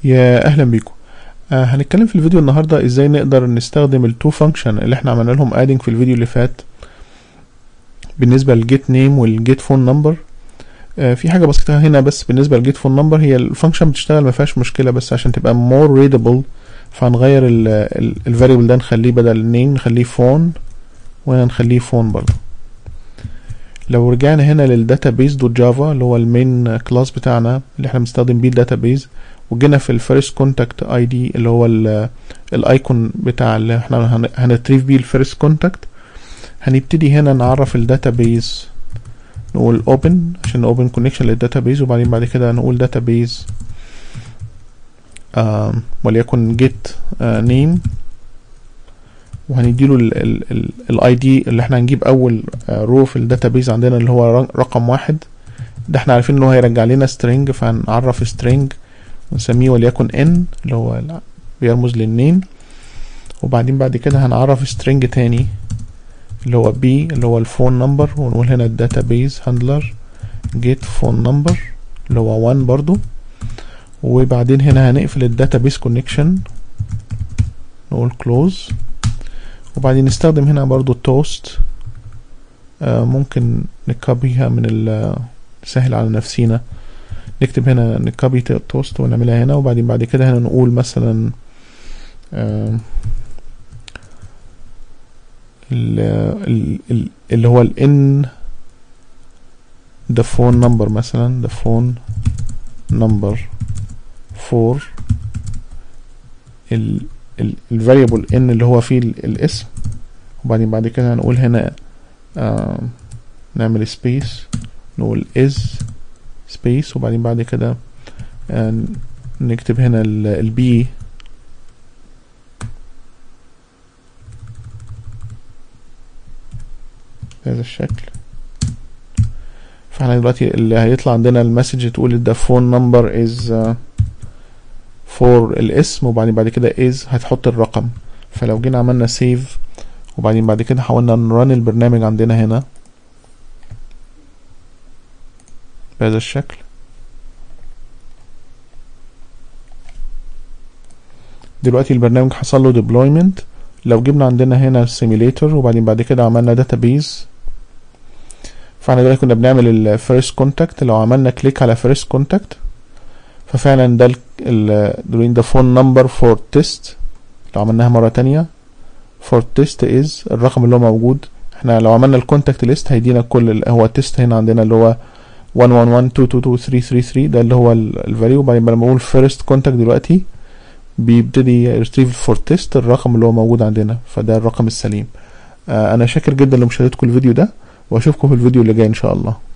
يا اهلا بيكم آه هنتكلم في الفيديو النهارده ازاي نقدر نستخدم التو فانكشن اللي احنا عملنا لهم ادنج في الفيديو اللي فات بالنسبه للجيت نيم والجيت فون نمبر آه في حاجه بسيطه هنا بس بالنسبه للجيت فون نمبر هي الفانكشن بتشتغل ما فيهاش مشكله بس عشان تبقى مور ريدابل فهنغير الفاريبل ده نخليه بدل نيم نخليه فون وهنا نخليه فون برضه لو رجعنا هنا للداتابيز دوت جافا اللي هو المين كلاس بتاعنا اللي احنا بنستخدم بيه الداتابيز وجينا في الفيرست كونتاكت اي دي اللي هو الايكون بتاع اللي احنا هنتريف بيه الفيرست كونتاكت هنبتدي هنا نعرف الداتابيز نقول اوبن عشان اوبن كونكشن للداتابيز وبعدين بعد كده نقول داتابيز وليكن جيت نيم وهنديله الاي دي اللي احنا هنجيب اول رو في الداتابيز عندنا اللي هو رقم واحد ده احنا عارفين ان هو هيرجع لنا string فهنعرف string ونسميه وليكن n اللي هو بيرمز للنيم وبعدين بعد كده هنعرف string تاني اللي هو b اللي هو الفون نمبر ونقول هنا الداتابيز هاندلر get phone number اللي هو 1 برضو وبعدين هنا هنقفل الداتابيز كونكشن نقول close وبعدين نستخدم هنا برضو التوست آه ممكن نكوبيها من نسهل على نفسينا نكتب هنا نكوبي توست ونعملها هنا وبعدين بعد كده هنا نقول مثلا آه اللي هو ال in the phone number مثلا the phone number for ال الفاريبل ان اللي هو فيه الاسم وبعدين بعد كده هنقول هنا آه نعمل سبيس نقول is سبيس وبعدين بعد كده آه نكتب هنا البي بهذا الشكل فاحنا دلوقتي اللي هيطلع عندنا المسج تقول ده فون نمبر از فور الاسم وبعدين بعد كده is هتحط الرقم فلو جينا عملنا سيف وبعدين بعد كده حاولنا نرن البرنامج عندنا هنا بهذا الشكل دلوقتي البرنامج حصل له deployment لو جبنا عندنا هنا السيميليتر وبعدين بعد كده عملنا داتابيز فاحنا دلوقتي كنا بنعمل الفيرست كونتاكت لو عملنا كليك على فيرست كونتاكت ففعلا ده ال ده فون نمبر فور تيست لو عملناها مرة تانية فور تيست از الرقم اللي هو موجود احنا لو عملنا الكونتاكت ليست هيدينا كل هو تيست هنا عندنا اللي هو 111222333 ده اللي هو الفاليو وبعدين لما بقول فيرست كونتاكت دلوقتي بيبتدي يرتريف فور تيست الرقم اللي هو موجود عندنا فده الرقم السليم آه انا شاكر جدا لمشاهدتكم الفيديو ده واشوفكم في الفيديو اللي جاي ان شاء الله